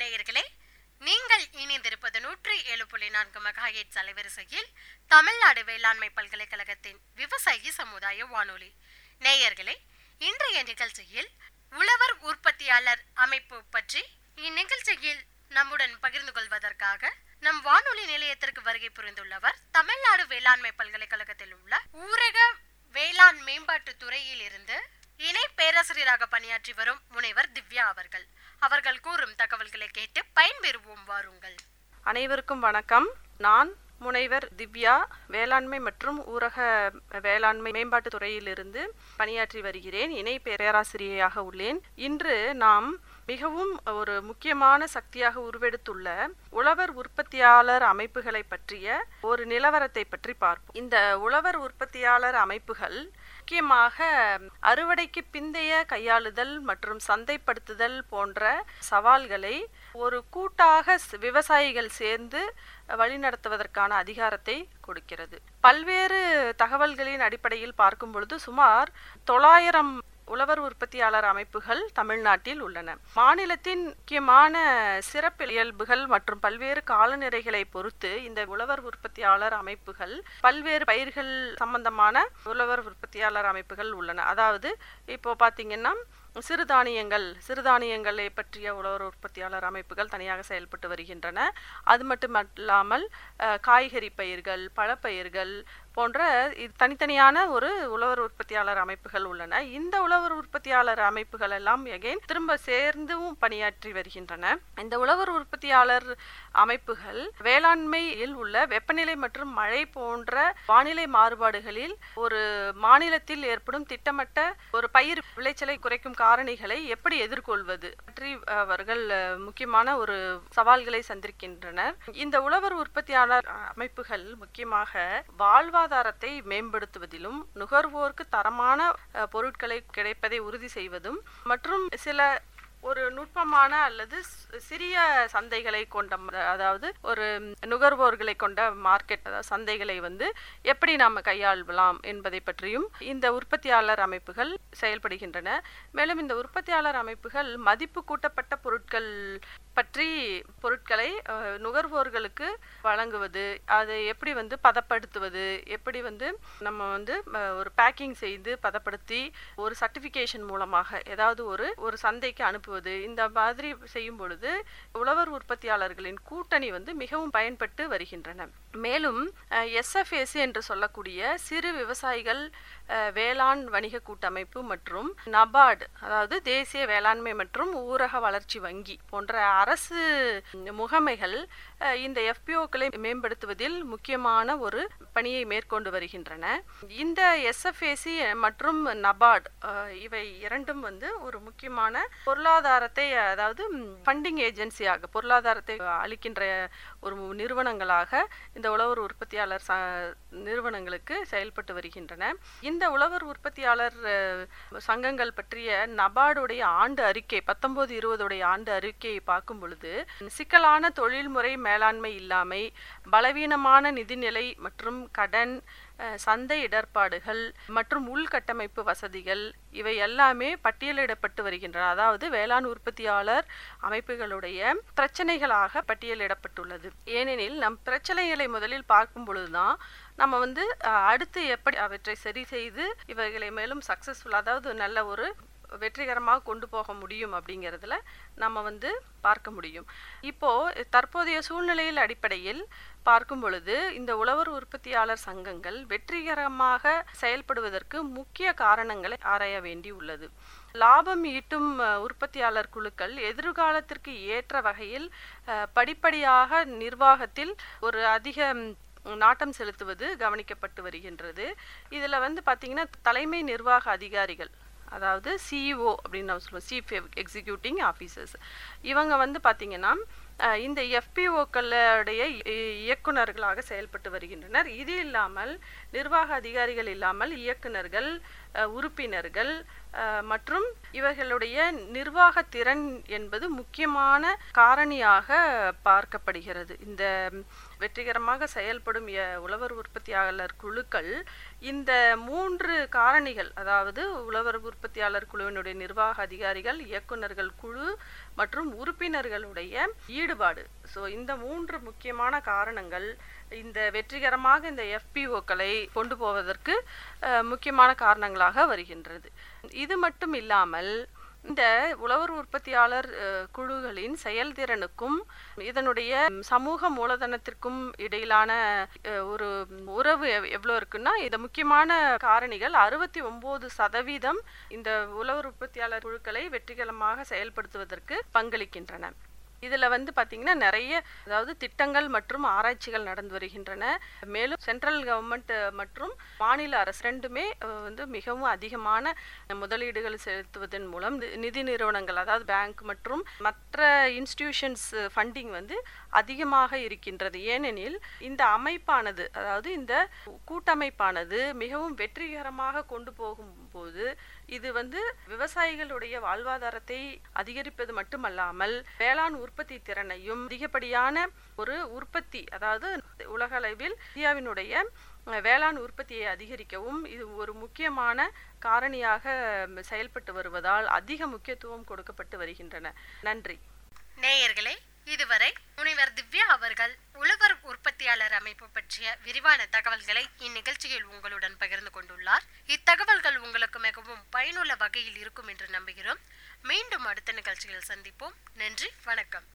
நேயர்களே நீங்கள் இணைந்திருப்பது நூற்றி ஏழு புள்ளி நான்கு மெகாஹெட்ஸ் அலைவரிசையில் தமிழ்நாடு வேளாண்மை பல்கலைக்கழகத்தின் விவசாயி சமுதாய வானொலி நேயர்களே இன்றைய நிகழ்ச்சியில் உழவர் உற்பத்தியாளர் அமைப்பு பற்றி இந்நிகழ்ச்சியில் நம்முடன் பகிர்ந்து கொள்வதற்காக நம் வானொலி நிலையத்திற்கு வருகை புரிந்துள்ளவர் தமிழ்நாடு வேளாண்மை பல்கலைக்கழகத்தில் உள்ள ஊரக வேளாண் மேம்பாட்டு துறையில் இருந்து இணை பேராசிரியராக பணியாற்றி வரும் முனைவர் திவ்யா அவர்கள் அவர்கள் கூறும் தகவல்களை கேட்டு பயன்பெறுவோம் வாருங்கள் அனைவருக்கும் வணக்கம் நான் முனைவர் திவ்யா வேளாண்மை மற்றும் ஊரக வேளாண்மை மேம்பாட்டு துறையிலிருந்து பணியாற்றி வருகிறேன் இணை பேராசிரியையாக உள்ளேன் இன்று நாம் மிகவும் ஒரு முக்கியமான சக்தியாக உருவெடுத்துள்ள உழவர் உற்பத்தியாளர் அமைப்புகளை பற்றிய ஒரு நிலவரத்தை பற்றி பார்ப்போம் இந்த உழவர் உற்பத்தியாளர் அமைப்புகள் முக்கியமாக அறுவடைக்கு பிந்தைய கையாளுதல் மற்றும் சந்தைப்படுத்துதல் போன்ற சவால்களை ஒரு கூட்டாக ஸ்- விவசாயிகள் சேர்ந்து வழிநடத்துவதற்கான அதிகாரத்தை கொடுக்கிறது பல்வேறு தகவல்களின் அடிப்படையில் பார்க்கும் பொழுது சுமார் தொள்ளாயிரம் உழவர் உற்பத்தியாளர் அமைப்புகள் தமிழ்நாட்டில் உள்ளன மாநிலத்தின் முக்கியமான சிறப்பு இயல்புகள் மற்றும் பல்வேறு காலநிலைகளை பொறுத்து இந்த உழவர் உற்பத்தியாளர் அமைப்புகள் பல்வேறு பயிர்கள் சம்பந்தமான உழவர் உற்பத்தியாளர் அமைப்புகள் உள்ளன அதாவது இப்போ பார்த்தீங்கன்னா சிறுதானியங்கள் சிறுதானியங்களை பற்றிய உழவர் உற்பத்தியாளர் அமைப்புகள் தனியாக செயல்பட்டு வருகின்றன அது மட்டுமல்லாமல் அஹ், காய்கறி பயிர்கள் பழப்பயிர்கள் போன்ற இது தனித்தனியான ஒரு உழவர் உற்பத்தியாளர் அமைப்புகள் உள்ளன இந்த உழவர் உற்பத்தியாளர் அமைப்புகள் எல்லாம் எகைன் திரும்ப சேர்ந்தும் பணியாற்றி வருகின்றன இந்த உழவர் உற்பத்தியாளர் அமைப்புகள் வேளாண்மையில் உள்ள வெப்பநிலை மற்றும் மழை போன்ற வானிலை மாறுபாடுகளில் ஒரு மாநிலத்தில் ஏற்படும் திட்டமிட்ட ஒரு பயிர் விளைச்சலை குறைக்கும் காரணிகளை எப்படி எதிர்கொள்வது பற்றி அவர்கள் அஹ், முக்கியமான ஒரு சவால்களை சந்திக்கின்றனர் இந்த உழவர் உற்பத்தியாளர் அமைப்புகள் முக்கியமாக வாழ்வாதாரத்தை மேம்படுத்துவதிலும் நுகர்வோருக்கு தரமான அஹ், பொருட்களை கிடைப்பதை உறுதி செய்வதும் மற்றும் சில ஒரு நுட்பமான அல்லது சி- சிறிய சந்தைகளை கொண்ட ம- அதாவது ஒரு நுகர்வோர்களை கொண்ட மார்க்கெட் அதாவது சந்தைகளை வந்து எப்படி நாம் கையாளலாம் என்பதை பற்றியும் இந்த உற்பத்தியாளர் அமைப்புகள் செயல்படுகின்றன மேலும் இந்த உற்பத்தியாளர் அமைப்புகள் மதிப்பு கூட்டப்பட்ட பொருட்கள் பற்றி பொருட்களை அஹ், நுகர்வோர்களுக்கு வழங்குவது அதை எப்படி வந்து பதப்படுத்துவது எப்படி வந்து நம்ம வந்து அஹ், ஒரு பேக்கிங் செய்து பதப்படுத்தி ஒரு சர்டிஃபிகேஷன் மூலமாக ஏதாவது ஒரு ஒரு சந்தைக்கு அனுப்புவது இந்த மாதிரி செய்யும் பொழுது உழவர் உற்பத்தியாளர்களின் கூட்டணி வந்து மிகவும் பயன்பட்டு வருகின்றன மேலும் எஸ்எஃப்ஏசி என்று சொல்லக்கூடிய சிறு விவசாயிகள் அஹ், வேளாண் வணிக கூட்டமைப்பு மற்றும் நபார்டு அதாவது தேசிய வேளாண்மை மற்றும் ஊரக வளர்ச்சி வங்கி போன்ற அரசு முகமைகள் அஹ், இந்த எஃபிஓக்களை மேம்படுத்துவதில் முக்கியமான ஒரு பணியை மேற்கொண்டு வருகின்றன இந்த எஸ்எஃப்ஏசி மற்றும் நபார்டு அஹ், இவை இரண்டும் வந்து ஒரு முக்கியமான பொருளாதாரத்தை அதாவது ஃபண்டிங் ஏஜென்சியாக பொருளாதாரத்தை அளிக்கின்ற ஒரு நிறுவனங்களாக இந்த உழவர் உற்பத்தியாளர் ச நிறுவனங்களுக்கு செயல்பட்டு வருகின்றன இந்த உழவர் உற்பத்தியாளர் அஹ், சங்கங்கள் பற்றிய நபார்டுடைய ஆண்டு அறிக்கை பத்தொன்பது இருபதுடைய ஆண்டு அறிக்கையை பார்க்கும் பொழுது சிக்கலான தொழில்முறை மேலாண்மை இல்லாமை பலவீனமான நிதிநிலை மற்றும் கடன் அஹ், சந்தை இடர்பாடுகள் மற்றும் உள்கட்டமைப்பு வசதிகள் இவை எல்லாமே பட்டியலிடப்பட்டு வருகின்றன அதாவது வேளாண் உற்பத்தியாளர் அமைப்புகளுடைய பிரச்சனைகளாக பட்டியலிடப்பட்டுள்ளது ஏனெனில் நம் பிரச்சனைகளை முதலில் பார்க்கும் பொழுதுதான் நம்ம வந்து அஹ், அடுத்து எப்படி அவற்றை சரி செய்து இவைகளை மேலும் சக்சஸ்ஃபுல் அதாவது நல்ல ஒரு வெற்றிகரமாக கொண்டு போக முடியும் அப்படிங்கிறதுல நம்ம வந்து பார்க்க முடியும் இப்போ தற்போதைய சூழ்நிலையில் அடிப்படையில் பார்க்கும் பொழுது இந்த உழவர் உற்பத்தியாளர் சங்கங்கள் வெற்றிகரமாக செயல்படுவதற்கு முக்கிய காரணங்களை ஆராய வேண்டி உள்ளது லாபம் ஈட்டும் அஹ், உற்பத்தியாளர் குழுக்கள் எதிர்காலத்திற்கு ஏற்ற வகையில் அஹ், படிப்படியாக நிர்வாகத்தில் ஒரு அதிக ம், நாட்டம் செலுத்துவது கவனிக்கப்பட்டு வருகின்றது இதில் வந்து பார்த்தீங்கன்னா தலைமை நிர்வாக அதிகாரிகள் அதாவது சிஇஓ அப்படின்னு நம்ம சொல்லுவோம் சீஃப் எக்ஸிக்யூட்டிங் ஆஃபீஸர்ஸ் இவங்க வந்து பார்த்தீங்கன்னா அஹ், இந்த எஃபிஓக்களுடைய இயக்குனர்களாக செயல்பட்டு வருகின்றனர் இது இல்லாமல் நிர்வாக அதிகாரிகள் இல்லாமல் இயக்குனர்கள் அஹ், உறுப்பினர்கள் அஹ், மற்றும் இவர்களுடைய நிர்வாக திறன் என்பது முக்கியமான காரணியாக பார்க்கப்படுகிறது இந்த வெற்றிகரமாக செயல்படும் எ- உழவர் உற்பத்தியாளர் குழுக்கள் இந்த மூன்று காரணிகள் அதாவது உழவர் உற்பத்தியாளர் குழுவினுடைய நிர்வாக அதிகாரிகள் இயக்குனர்கள் குழு மற்றும் உறுப்பினர்களுடைய ஈடுபாடு ஸோ இந்த மூன்று முக்கியமான காரணங்கள் இந்த வெற்றிகரமாக இந்த எஃபிஓக்களை கொண்டு போவதற்கு அஹ், முக்கியமான காரணங்களாக வருகின்றது இது மட்டும் இல்லாமல் இந்த உழவர் உற்பத்தியாளர் அஹ், குழுக்களின் செயல்திறனுக்கும் இதனுடைய சமூக மூலதனத்திற்கும் இடையிலான அஹ், ஒரு உறவு எவ்- எவ்வளோ இருக்குன்னா இந்த முக்கியமான காரணிகள் அறுபத்தி ஒன்பது சதவீதம் இந்த உழவர் உற்பத்தியாளர் குழுக்களை வெற்றிகரமாக செயல்படுத்துவதற்கு பங்களிக்கின்றன இதில் வந்து பார்த்திங்கன்னா நிறைய அதாவது திட்டங்கள் மற்றும் ஆராய்ச்சிகள் நடந்து வருகின்றன மேலும் சென்ட்ரல் கவர்மெண்ட் மற்றும் மாநில அரசு ரெண்டுமே அஹ், வந்து மிகவும் அதிகமான முதலீடுகள் செலுத்துவதன் மூலம் தி- நிதி நிறுவனங்கள் அதாவது பேங்க் மற்றும் மற்ற இன்ஸ்டிடியூஷன்ஸ் ஃபண்டிங் வந்து அதிகமாக இருக்கின்றது ஏனெனில் இந்த அமைப்பானது அதாவது இந்த கூட்டமைப்பானது மிகவும் வெற்றிகரமாக கொண்டு போகும்போது இது வந்து விவசாயிகளுடைய வாழ்வாதாரத்தை அதிகரிப்பது மட்டுமல்லாமல் வேளாண் உற்பத்தி திறனையும் அதிகப்படியான ஒரு உற்பத்தி அதாவது உலக அளவில் இந்தியாவினுடைய அஹ், வேளாண் உற்பத்தியை அதிகரிக்கவும் இது ஒரு முக்கியமான காரணியாக ம், செயல்பட்டு வருவதால் அதிக முக்கியத்துவம் கொடுக்கப்பட்டு வருகின்றன நன்றி நேயர்களே இதுவரை முனைவர் திவ்யா அவர்கள் உழவர் உற்பத்தியாளர் அமைப்பு பற்றிய விரிவான தகவல்களை இந்நிகழ்ச்சியில் உங்களுடன் பகிர்ந்து கொண்டுள்ளார் இத்தகவல்கள் உங்களுக்கு மிகவும் பயனுள்ள வகையில் இருக்கும் என்று நம்புகிறோம் மீண்டும் அடுத்த நிகழ்ச்சியில் சந்திப்போம் நன்றி வணக்கம்